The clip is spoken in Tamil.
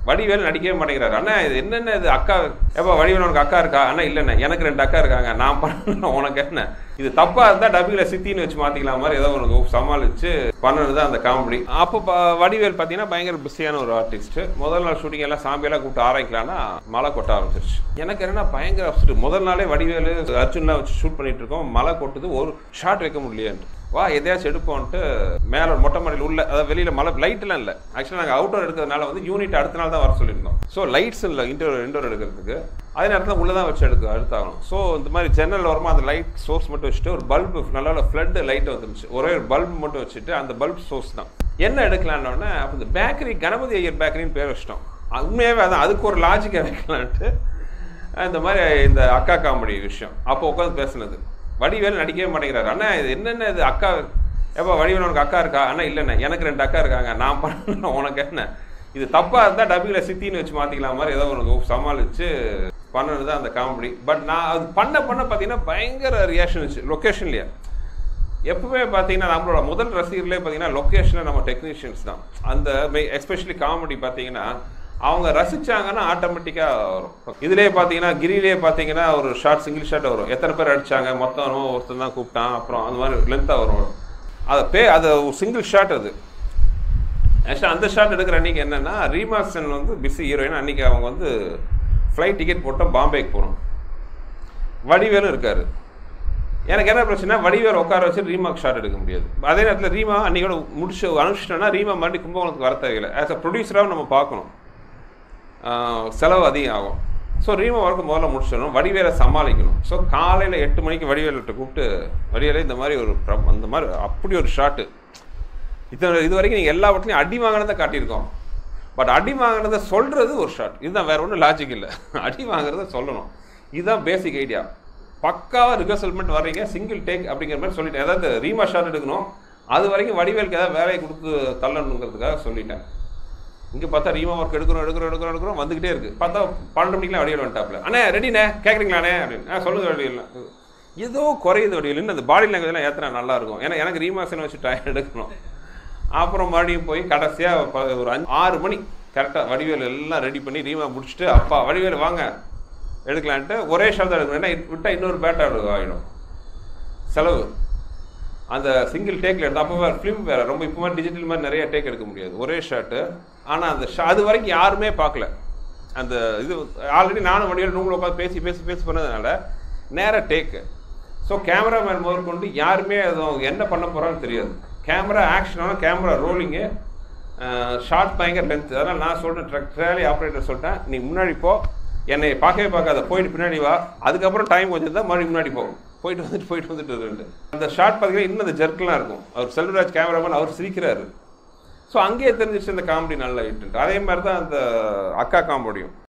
வடிவேல் நடிக்கவே மாட்டேங்கிறாரு அண்ணா இது என்னென்ன இது அக்கா எப்போ வடிவேல் உனக்கு அக்கா இருக்கா அண்ணா இல்லைண்ணே எனக்கு ரெண்டு அக்கா இருக்காங்க நான் பண்ண உனக்கு என்ன இது தப்பா இருந்தா டப்பிங்ல சித்தின்னு வச்சு மாத்திக்கலாம் மாதிரி ஏதோ ஒரு சமாளிச்சு பண்ணது தான் அந்த காமெடி அப்போ ப- வடிவேல் பார்த்தீங்கன்னா பயங்கர பிஸியான ஒரு ஆர்டிஸ்ட் முதல் நாள் ஷூட்டிங் எல்லாம் சாம்பியெல்லாம் கூப்பிட்டு ஆரம்பிக்கலாம்னா மழை கொட்ட ஆரம்பிச்சிருச்சு எனக்கு என்னன்னா பயங்கர upset. முதல் நாளே வடிவேலு அர்ஜுன்லாம் வச்சு ஷூட் பண்ணிட்டு இருக்கோம் மழை கொட்டுது ஒரு ஷாட் வைக்க முடியலையேன்ட்டு வா எதையாச்சும் எடுப்போம்ட்டு மேலே மொட்டை மாடியில் உள்ள அதாவது வெளியில் மழை லைட்லாம் இல்லை ஆக்சுவலாக நாங்கள் அவுட்டோர் எடுக்கிறதுனால வந்து யூனிட் அடுத்த நாள் தான் வர சொல்லியிருந்தோம் ஸோ லைட்ஸ் இல்லை இன்டோர் இன்டோர் எடுக்கிறதுக்கு அதே நேரத்தில் உள்ளே தான் வச்சு எடுக்க எடுத்தாகணும் ஸோ இந்த மாதிரி ஜன்னல் வரமா அந்த லைட் சோர்ஸ் மட்டும் வச்சுட்டு ஒரு பல்பு நல்ல ஃப்ளட் லைட் வந்துருந்துச்சு ஒரே ஒரு பல்ப் மட்டும் வச்சுட்டு அந்த பல்ப் சோர்ஸ் தான் என்ன எடுக்கலான்னொடனே அப்போ இந்த பேக்கரி கணபதி ஐயர் பேக்கரின்னு பேர் வச்சிட்டோம் உண்மையாகவே அதான் அதுக்கு ஒரு லாஜிக்கை வைக்கலான்ட்டு இந்த மாதிரி இந்த அக்கா காமெடி விஷயம் அப்போ உட்காந்து பேசுனது வடிவேல் நடிக்கவே மாட்டேங்கிறாரு அண்ணா இது என்னென்ன இது அக்கா எப்போ வடிவேல் உனக்கு அக்கா இருக்கா அண்ணா இல்லைண்ணே எனக்கு ரெண்டு அக்கா இருக்காங்க நான் பண்ண உனக்கு என்ன இது தப்பா இருந்தா டப்பிங்ல சித்தின்னு வச்சு மாத்திக்கலாம் மாதிரி ஏதோ ஒரு சமாளிச்சு பண்ணது தான் அந்த காமெடி பட் நான் அது பண்ண பண்ண பார்த்தீங்கன்னா பயங்கர ரியாக்ஷன் இருந்துச்சு லொக்கேஷன்லயே எப்பவுமே பார்த்தீங்கன்னா நம்மளோட முதல் ரசிகர்களே பார்த்தீங்கன்னா லொக்கேஷனில் நம்ம டெக்னீஷியன்ஸ் தான் அந்த எஸ்பெஷலி காமெடி பார்த்தீங்கன்னா அவங்க ரசிச்சாங்கன்னா ஆட்டோமேட்டிக்காக வரும் இதுலேயே பார்த்தீங்கன்னா கிரிலேயே பார்த்தீங்கன்னா ஒரு ஷார்ட் சிங்கிள் ஷாட் வரும் எத்தனை பேர் அடிச்சாங்க மொத்தம் ஒருத்தன் தான் கூப்பிட்டான் அப்புறம் அந்த மாதிரி லென்த்தாக வரும் அதை பே அது ஒரு சிங்கிள் ஷாட் அது ஆக்சுவலாக அந்த ஷாட் எடுக்கிற அன்றைக்கி என்னென்னா ரீமாசன் வந்து பிஸி ஹீரோயின் அன்றைக்கி அவங்க வந்து ஃப்ளைட் டிக்கெட் போட்டோம் பாம்பேக்கு போகணும் வடிவேலும் இருக்காரு எனக்கு என்ன பிரச்சனை வடிவேல் உட்கார வச்சு ரீமாக்கு ஷாட் எடுக்க முடியாது அதே நேரத்தில் ரீமா அன்றைக்கோட முடிச்சு அனுப்பிச்சிட்டோன்னா ரீமா மறுபடியும் கும்பகோணத்துக்கு வர தேவையில்லை ஆஸ் அ ப்ரொடியூசராக நம்ம பார்க்கணும் ஆஹ் செலவு அதிகம் ஆகும் ஸோ ரீமா ஒர்க்கு முதல்ல முடிச்சிடணும் வடிவேலை சமாளிக்கணும் ஸோ காலையில் எட்டு மணிக்கு வடிவேலிட்ட கூப்பிட்டு வடிவேலை இந்த மாதிரி ஒரு பிர- அந்த மாதிரி அப்படி ஒரு ஷாட்டு இது இது வரைக்கும் நீங்கள் எல்லா வட்டிலையும் அடி வாங்கினதை காட்டியிருக்கோம் பட் அடி வாங்கினதை சொல்கிறது ஒரு ஷாட் இதுதான் வேற ஒன்றும் லாஜிக் இல்லை அடி வாங்குறத சொல்லணும் இதுதான் பேசிக் ஐடியா பக்காவாக ரிகர்சல்மெண்ட் வர்றீங்க சிங்கிள் டேக் அப்படிங்கிற மாதிரி சொல்லிட்டேன் அதாவது ரீமா ஷாட் எடுக்கணும் அது வரைக்கும் வடிவேலுக்கு ஏதாவது வேலையை கொடுத்து தள்ளணுங்கிறதுக்காக சொல்லிட்டேன் இங்கே பார்த்தா ரீமா ஒர்க் எடுக்கிறோம் எடுக்கிறோம் எடுக்கிறோம் எடுக்கிறோம் வந்துகிட்டே இருக்கு பார்த்தா பன்னெண்டு மணிக்கெலாம் வடிவேல் வந்துட்டாப்ல அண்ணே ரெடிண்ணே கேட்குறீங்களாண்ணே அப்படின்னு ஆ சொல்லுங்க வடிவேல் ஏதோ குறையுது வடிவேல் அந்த பாடி லாங்குவேஜ்லாம் ஏற்றினா நல்லா இருக்கும் ஏன்னா எனக்கு ரீமாசன் வச்சு டயர் எடுக்கணும் அப்புறம் மறுபடியும் போய் கடைசியாக ஒரு அஞ்சு ஆறு மணி கரெக்டாக வடிவேல் எல்லாம் ரெடி பண்ணி ரீமா முடிச்சுட்டு அப்பா வடிவேல் வாங்க எடுக்கலான்ட்டு ஒரே ஷாட் தான் எடுக்கணும் ஏன்னா விட்டால் இன்னொரு பேட்டா ஆகிடும் செலவு அந்த சிங்கிள் டேக்கில் எடுத்து அப்போ வேறு ஃபிலிம் வேறு ரொம்ப இப்போ மாதிரி டிஜிட்டல் மாதிரி நிறைய டேக் எடுக்க முடியாது ஒரே ஷாட்டு ஆனால் அந்த ஷா அது வரைக்கும் யாருமே பார்க்கல அந்த இது ஆல்ரெடி நானும் வடிவேல் ரூமில் உட்காந்து பேசி பேசி பேசி பண்ணதுனால நேராக டேக்கு ஸோ கேமராமேன் முதற்கொண்டு யாருமே அது அவங்க என்ன பண்ண போகிறான்னு தெரியாது கேமரா ஆக்ஷனான கேமரா ரோலிங்கு ஷார்ட் பயங்கர லென்த் அதனால் நான் சொல்கிறேன் ட்ராலி ஆப்ரேட்டர் சொல்லிட்டேன் நீ முன்னாடி போ என்னை பார்க்கவே பார்க்காத போயிட்டு பின்னாடி வா அதுக்கப்புறம் டைம் கொஞ்சம் தான் மறுபடியும் முன்னாடி போ போயிட்டு வந்துட்டு போயிட்டு வந்துட்டு ரெண்டு அந்த ஷார்ட் பார்த்தீங்கன்னா இன்னும் அந்த ஜெர்க்லாம் இருக்கும் அவர் செல்வராஜ் கேமராமேன் அவர் சிரிக்கிறாரு ஸோ அங்கேயே தெரிஞ்சிச்சு இந்த காமெடி நல்லா ஹிட் அதே மாதிரி தான் அந்த அக்கா காமெடியும்